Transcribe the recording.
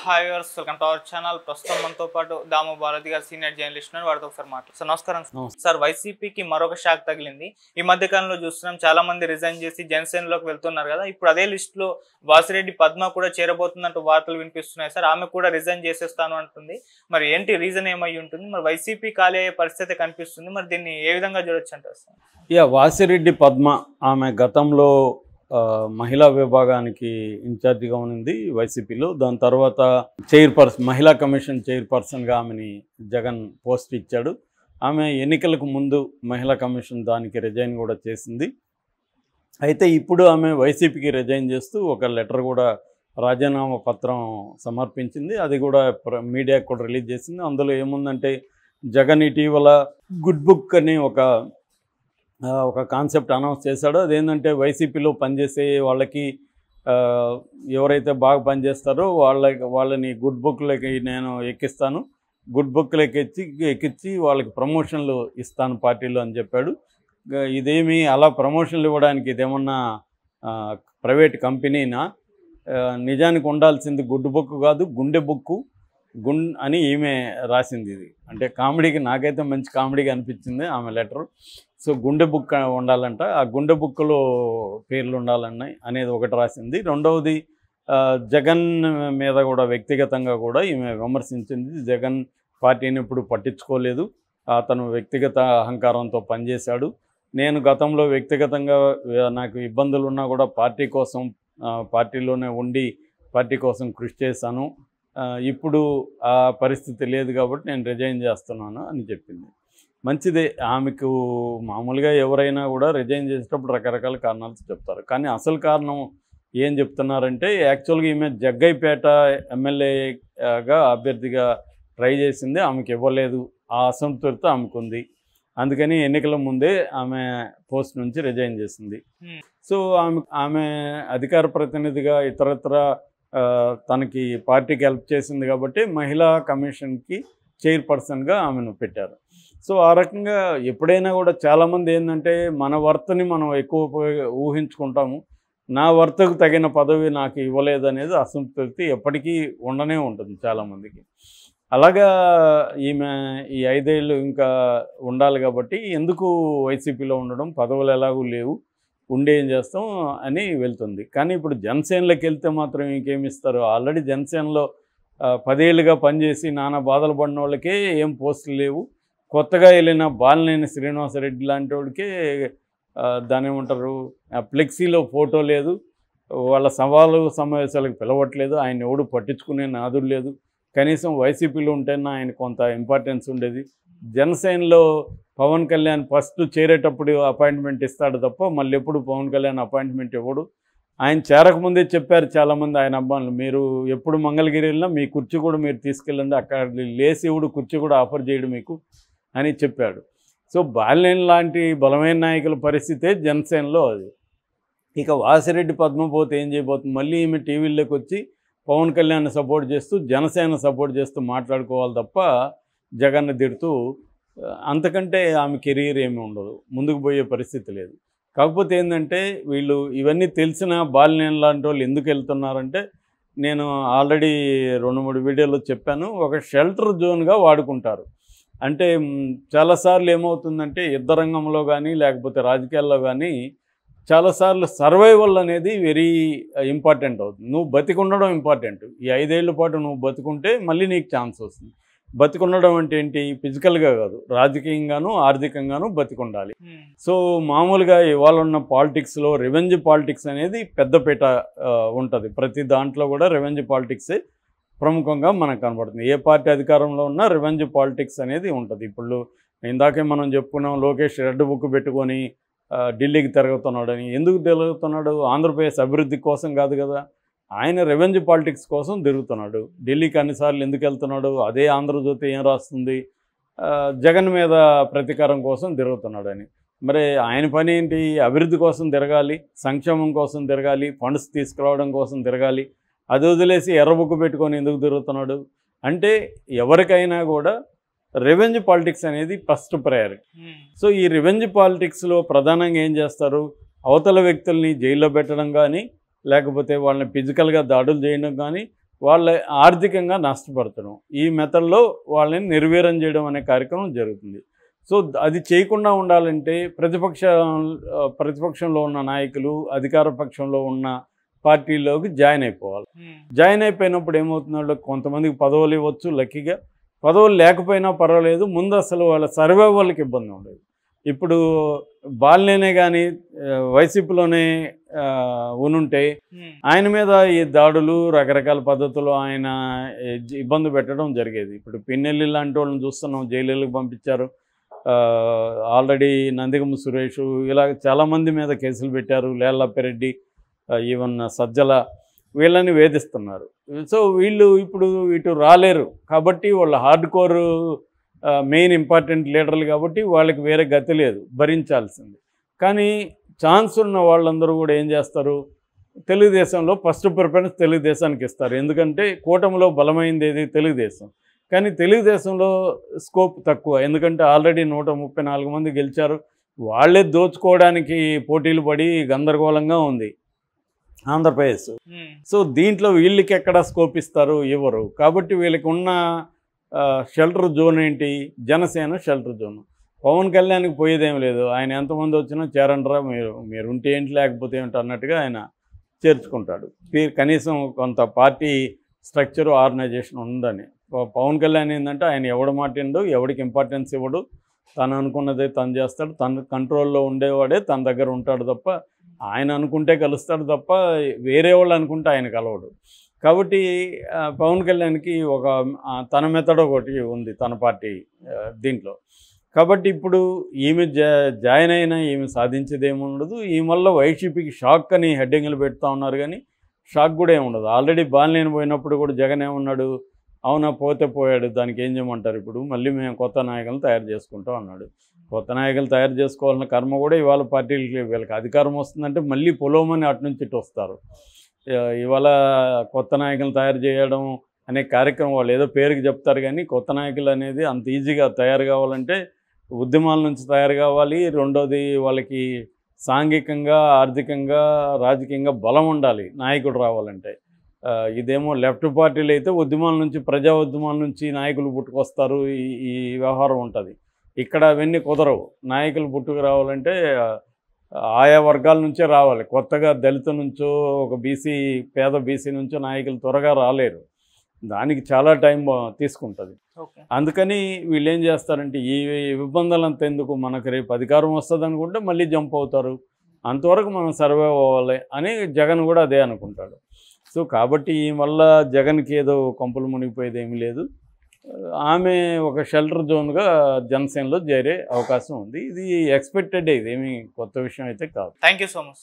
Hi వర్స్ welcome to our channel ప్రస్తుతం మనతో పాటు దాము భారతి గారు సీనియర్ జర్నలిస్ట్ ఉన్నారు వారితో ఒకసారి మాట్లాడు సార్ నమస్కారం నమస్తే. సార్ వైసీపీకి మరొక షాక్ తగిలింది ఈ మధ్య కాలంలో చూస్తున్నాం చాలా మంది రిజైన్ చేసి జనసేనలోకి వెళ్తున్నారు కదా ఇప్పుడు అదే లిస్ట్ లో వాసిరెడ్డి పద్మ కూడా చేరబోతున్నట్టు వార్తలు వినిపిస్తున్నాయి సార్ ఆమె కూడా రిజైన్ చేసేస్తాను అంటుంది మరి ఏంటి రీజన్ ఏమై ఉంటుంది మరి వైసీపీ ఖాళీ అయ్యే పరిస్థితి కనిపిస్తుంది మరి దీన్ని ఏ విధంగా చూడొచ్చు అంటారు సార్ యా వాసిరెడ్డి పద్మ ఆమె గతంలో ఆ, మహిళా విభాగానికి ఇన్ఛార్జిగా ఉంది వైసీపీలో దాని తర్వాత చైర్పర్సన్ మహిళా కమిషన్ చైర్పర్సన్గా ఆమెని జగన్ పోస్ట్ ఇచ్చాడు ఆమె ఎన్నికలకు ముందు మహిళా కమిషన్ దానికి రిజైన్ కూడా చేసింది అయితే ఇప్పుడు ఆమె వైసీపీకి రిజైన్ చేస్తూ ఒక లెటర్ కూడా రాజీనామా పత్రం సమర్పించింది అది కూడా ప్ర- మీడియాకు కూడా రిలీజ్ చేసింది అందులో ఏముందంటే జగన్ ఇటీవల గుడ్ బుక్ అని ఒక ఆ, ఒక కాన్సెప్ట్ అనౌన్స్ చేశాడో అదేంటంటే వైసీపీలో పనిచేసే వాళ్ళకి ఆ, ఎవరైతే బాగా పనిచేస్తారో వాళ్ళకి వాళ్ళని గుడ్ బుక్లకి నేను ఎక్కిస్తాను గుడ్ బుక్లకి ఎక్కించి ఎక్కించి వాళ్ళకి ప్రమోషన్లు ఇస్తాను పార్టీలో అని చెప్పాడు గ- ఇదేమి అలా ప్రమోషన్లు ఇవ్వడానికి ఇదేమన్నా ఆ, ప్రైవేట్ కంపెనీనా ఆ, నిజానికి ఉండాల్సింది గుడ్ బుక్ కాదు గుండె బుక్కు గున్ అని ఈమె రాసింది ఇది అంటే కామెడీకి నాకైతే మంచి కామెడీగా అనిపించింది ఆమె లెటర్ సో గుండె బుక్ ఉండాలంట ఆ గుండె బుక్లో పేర్లు ఉండాలన్నాయి అనేది ఒకటి రాసింది రెండవది ఆ, జగన్ మీద కూడా వ్యక్తిగతంగా కూడా ఈమె విమర్శించింది జగన్ పార్టీని ఇప్పుడు పట్టించుకోలేదు అతను వ్యక్తిగత అహంకారంతో పనిచేశాడు నేను గతంలో వ్యక్తిగతంగా ఆ, నాకు ఇబ్బందులు ఉన్నా కూడా పార్టీ కోసం ఆ, పార్టీలోనే ఉండి పార్టీ కోసం కృషి చేశాను ఆ, ఇప్పుడు ఆ పరిస్థితి లేదు కాబట్టి నేను రిజైన్ చేస్తున్నాను అని చెప్పింది మంచిదే ఆమెకు మామూలుగా ఎవరైనా కూడా రిజైన్ చేసేటప్పుడు రకరకాల కారణాలు చెప్తారు కానీ అసలు కారణం ఏం చెప్తున్నారంటే యాక్చువల్గా ఈమె జగ్గైపేట ఎమ్మెల్యేగా అభ్యర్థిగా ట్రై చేసింది ఆమెకి ఇవ్వలేదు ఆ అసంతృప్తి ఆమెకు ఉంది అందుకని ఎన్నికల ముందే ఆమె పోస్ట్ నుంచి రిజైన్ చేసింది Hmm. సో ఆమె ఆమె అధికార ప్రతినిధిగా ఇతరత్ర ఆ, తనకి పార్టీకి హెల్ప్ చేసింది కాబట్టి మహిళా కమిషన్కి చైర్పర్సన్గా ఆమెను పెట్టారు సో ఆ రకంగా ఎప్పుడైనా కూడా చాలామంది ఏంటంటే మన వర్తని మనం ఎక్కువ ఉపయోగ- ఊహించుకుంటాము నా వర్తకు తగిన పదవి నాకు ఇవ్వలేదు అనేది అసంతృప్తి ఎప్పటికీ ఉండనే ఉంటుంది చాలామందికి అలాగా ఈమె ఈ ఐదేళ్ళు ఇంకా ఉండాలి కాబట్టి ఎందుకు వైసీపీలో ఉండడం పదవులు ఎలాగూ లేవు ఉండి ఏం చేస్తాం అని వెళ్తుంది కానీ ఇప్పుడు జనసేనలోకి వెళ్తే మాత్రం ఇంకేమి ఇస్తారు ఆల్రెడీ జనసేనలో ఆ, పదేళ్ళుగా పనిచేసి నానా బాధలు పడిన వాళ్ళకే ఏం పోస్టులు లేవు కొత్తగా వెళ్ళిన బాలినేని శ్రీనివాసరెడ్డి లాంటి వాడికే ఆ, దాని ఏమంటారు ఆ ఫ్లెక్సీలో ఫోటో లేదు వాళ్ళ సవాలు సమావేశాలకు పిలవట్లేదు ఆయన ఎవడు పట్టించుకునే నాదుడు లేదు కనీసం వైసీపీలో ఉంటేనే ఆయన కొంత ఇంపార్టెన్స్ ఉండేది జనసేనలో పవన్ కళ్యాణ్ ఫస్ట్ చేరేటప్పుడు అపాయింట్మెంట్ ఇస్తాడు తప్ప మళ్ళీ ఎప్పుడు పవన్ కళ్యాణ్ అపాయింట్మెంట్ ఇవ్వడు ఆయన చేరకముందే చెప్పారు చాలామంది ఆయన అబ్బాయిలు మీరు ఎప్పుడు మంగళగిరి వెళ్ళినా మీ కుర్చీ కూడా మీరు తీసుకెళ్ళండి అక్కడ లేసి ఇవ్వడు కుర్చీ కూడా ఆఫర్ చేయడు మీకు అని చెప్పాడు సో బాలినేని లాంటి బలమైన నాయకుల పరిస్థితే జనసేనలో అది ఇక వాసిరెడ్డి పద్మపోతే ఏం చేయబోతుంది మళ్ళీ ఈమె టీవీలోకి వచ్చి పవన్ కళ్యాణ్ సపోర్ట్ చేస్తూ జనసేన సపోర్ట్ చేస్తూ మాట్లాడుకోవాలి తప్ప జగన్ తిడుతూ ఆ, అంతకంటే ఆమె కెరీర్ ఏమి ఉండదు ముందుకు పోయే పరిస్థితి లేదు కాకపోతే ఏంటంటే వీళ్ళు ఇవన్నీ తెలిసిన బాలినేని లాంటి వాళ్ళు ఎందుకు వెళ్తున్నారంటే నేను ఆల్రెడీ రెండు మూడు వీడియోలో చెప్పాను ఒక షెల్టర్ జోన్గా వాడుకుంటారు అంటే మ్, చాలాసార్లు ఏమవుతుందంటే యుద్ధ రంగంలో కానీ లేకపోతే రాజకీయాల్లో కానీ చాలాసార్లు సర్వైవల్ అనేది వెరీ ఇంపార్టెంట్ అవుతుంది నువ్వు బతికుండడం ఇంపార్టెంట్ ఈ ఐదేళ్ల పాటు నువ్వు బతుకుంటే మళ్ళీ నీకు ఛాన్స్ వస్తుంది బతికుండడం అంటే ఏంటి ఫిజికల్గా కాదు రాజకీయంగాను ఆర్థికంగాను బతికుండాలి సో మామూలుగా ఇవాళ ఉన్న పాలిటిక్స్లో రెవెంజ్ పాలిటిక్స్ అనేది పెద్దపీట ఉంటుంది ప్రతి దాంట్లో కూడా రెవెంజ్ పాలిటిక్సే ప్రముఖంగా మనకు కనబడుతుంది ఏ పార్టీ అధికారంలో ఉన్నా రెవెంజ్ పాలిటిక్స్ అనేది ఉంటుంది ఇప్పుడు ఇందాకే మనం చెప్పుకున్నాం లోకేష్ రెడ్ బుక్ పెట్టుకొని ఆ, ఢిల్లీకి తిరుగుతున్నాడని ఎందుకు తిరుగుతున్నాడు ఆంధ్రప్రదేశ్ అభివృద్ధి కోసం కాదు కదా ఆయన రెవెన్యూ పాలిటిక్స్ కోసం తిరుగుతున్నాడు ఢిల్లీకి అన్నిసార్లు ఎందుకు వెళ్తున్నాడు అదే ఆంధ్రజ్యోతి ఏం రాస్తుంది ఆ, జగన్ మీద ప్రతీకారం కోసం తిరుగుతున్నాడని మరి ఆయన పని ఏంటి అభివృద్ధి కోసం తిరగాలి సంక్షేమం కోసం తిరగాలి ఫండ్స్ తీసుకురావడం కోసం తిరగాలి అది వదిలేసి ఎర్రబుక్కు పెట్టుకొని ఎందుకు తిరుగుతున్నాడు అంటే ఎవరికైనా కూడా రెవెన్యూ పాలిటిక్స్ అనేది ఫస్ట్ ప్రయారిటీ సో ఈ రివెంజ్ పాలిటిక్స్లో ప్రధానంగా ఏం చేస్తారు అవతల వ్యక్తుల్ని జైల్లో పెట్టడం కానీ లేకపోతే వాళ్ళని ఫిజికల్గా దాడులు చేయడం కానీ వాళ్ళ ఆర్థికంగా నష్టపడతాం ఈ మెథడ్లో వాళ్ళని నిర్వీర్యం చేయడం అనే కార్యక్రమం జరుగుతుంది సో ద- అది చేయకుండా ఉండాలంటే ప్రతిపక్ష ఆ, ప్రతిపక్షంలో ఉన్న నాయకులు అధికార పక్షంలో ఉన్న పార్టీలోకి జాయిన్ అయిపోవాలి ఉమ్, జాయిన్ అయిపోయినప్పుడు ఏమవుతుంది వాళ్ళకి కొంతమందికి పదవులు ఇవ్వచ్చు లక్కీగా పదవులు లేకపోయినా పర్వాలేదు ముందు అసలు వాళ్ళ సర్వే వాళ్ళకి ఇబ్బంది ఉండదు ఇప్పుడు బాలినేనే కానీ వైసీపీలోనే ఆ, ఉనుంటే ఉమ్, ఆయన మీద ఈ దాడులు రకరకాల పద్ధతులు ఆయన ఏ, జ- ఇబ్బంది పెట్టడం జరిగేది ఇప్పుడు పిన్నెల్లి లాంటి వాళ్ళని చూస్తున్నాం జైలుకి పంపించారు ఆ, ఆల్రెడీ నందిగమ సురేష్ ఇలా చాలామంది మీద కేసులు పెట్టారు లేల్లప్పిరెడ్డి ఆ, ఈవెన్ సజ్జల వీళ్ళని వేధిస్తున్నారు సో వీళ్ళు ఇప్పుడు ఇటు రాలేరు కాబట్టి వాళ్ళ హార్డ్ కోర్ మెయిన్ ఇంపార్టెంట్ లీడర్లు కాబట్టి వాళ్ళకి వేరే గతి లేదు భరించాల్సింది కానీ ఛాన్స్ ఉన్న వాళ్ళందరూ కూడా ఏం చేస్తారు తెలుగుదేశంలో ఫస్ట్ ప్రిఫరెన్స్ తెలుగుదేశానికి ఇస్తారు ఎందుకంటే కూటమిలో బలమైంది ఏది తెలుగుదేశం కానీ తెలుగుదేశంలో స్కోప్ తక్కువ ఎందుకంటే ఆల్రెడీ నూట ముప్పై నాలుగు మంది గెలిచారు వాళ్ళే దోచుకోవడానికి పోటీలు పడి గందరగోళంగా ఉంది ఆంధ్రప్రదేశ్ ఉమ్, సో దీంట్లో వీళ్ళకి ఎక్కడ స్కోప్ ఇస్తారు ఇవ్వరు కాబట్టి వీళ్ళకి ఉన్న షెల్టర్ జోన్ ఏంటి జనసేన షెల్టర్ జోన్ పవన్ కళ్యాణ్కి పోయేదేం లేదు ఆయన ఎంతమంది వచ్చినా చేరండ్రా మీరు మీరు ఉంటే ఏంటి లేకపోతే ఏంటి అన్నట్టుగా ఆయన చేర్చుకుంటాడు పీ- కనీసం కొంత పార్టీ స్ట్రక్చర్ ఆర్గనైజేషన్ ఉందని ప- పవన్ కళ్యాణ్ ఏంటంటే ఆయన ఎవడు మాటిండు ఎవడికి ఇంపార్టెన్స్ ఇవ్వడు తను అనుకున్నదే తను చేస్తాడు తన కంట్రోల్లో ఉండేవాడే తన దగ్గర ఉంటాడు తప్ప ఆయన అనుకుంటే కలుస్తాడు తప్ప వేరే వాళ్ళు అనుకుంటే ఆయన కలవడు కాబట్టి ఆ, పవన్ కళ్యాణ్కి ఒక ఆ, తన మెథడ్ ఒకటి ఉంది తన పార్టీ ఆ, దీంట్లో కాబట్టి ఇప్పుడు ఈమె జా జాయిన్ అయినా ఈమె సాధించేది ఏమి ఉండదు ఈ వల్ల వైసీపీకి షాక్ అని హెడ్డింగ్లు పెడతా ఉన్నారు కానీ షాక్ కూడా ఏమి ఉండదు ఆల్రెడీ బాలినేని పోయినప్పుడు కూడా జగన్ ఏమన్నాడు అవునా పోతే పోయాడు దానికి ఏం చేయమంటారు ఇప్పుడు మళ్ళీ మేము కొత్త నాయకులను తయారు చేసుకుంటాం అన్నాడు కొత్త నాయకులు తయారు చేసుకోవాలన్న కర్మ కూడా ఇవాళ పార్టీలకి వీళ్ళకి అధికారం వస్తుందంటే మళ్ళీ పొలవమని అటు నుంచి ఇటు వస్తారు ఇ- ఇవాళ కొత్త నాయకులు తయారు చేయడం అనే కార్యక్రమం వాళ్ళు ఏదో పేరుకి చెప్తారు కానీ కొత్త నాయకులు అనేది అంత ఈజీగా తయారు కావాలంటే ఉద్యమాల నుంచి తయారు కావాలి రెండోది వాళ్ళకి సాంఘికంగా ఆర్థికంగా రాజకీయంగా బలం ఉండాలి నాయకుడు రావాలంటే ఆ, ఇదేమో లెఫ్ట్ పార్టీలు అయితే ఉద్యమాల నుంచి ప్రజా ఉద్యమాల నుంచి నాయకులు పుట్టుకొస్తారు ఈ ఈ వ్యవహారం ఉంటుంది ఇక్కడ అవన్నీ కుదరవు నాయకులు పుట్టుకు రావాలంటే ఆ, ఆయా వర్గాల నుంచే రావాలి కొత్తగా దళిత నుంచో ఒక బీసీ పేద బీసీ నుంచో నాయకులు త్వరగా రాలేరు దానికి చాలా టైం తీసుకుంటుంది ఓకే అందుకని వీళ్ళు ఏం చేస్తారంటే ఈ ఇబ్బందులంతా ఎందుకు మనకు రేపు అధికారం వస్తుంది అనుకుంటే మళ్ళీ జంప్ అవుతారు అంతవరకు మనం సర్వే అవ్వాలి అని జగన్ కూడా అదే అనుకుంటాడు సో కాబట్టి ఈ వల్ల జగన్కి ఏదో కొంపలు మునిగిపోయేది ఏమీ లేదు ఆమె ఒక షెల్టర్ జోన్గా జనసేనలో చేరే అవకాశం ఉంది ఇది ఎక్స్పెక్టెడ్ ఇది ఏమీ కొత్త విషయం అయితే కాదు థ్యాంక్ యూ సో మచ్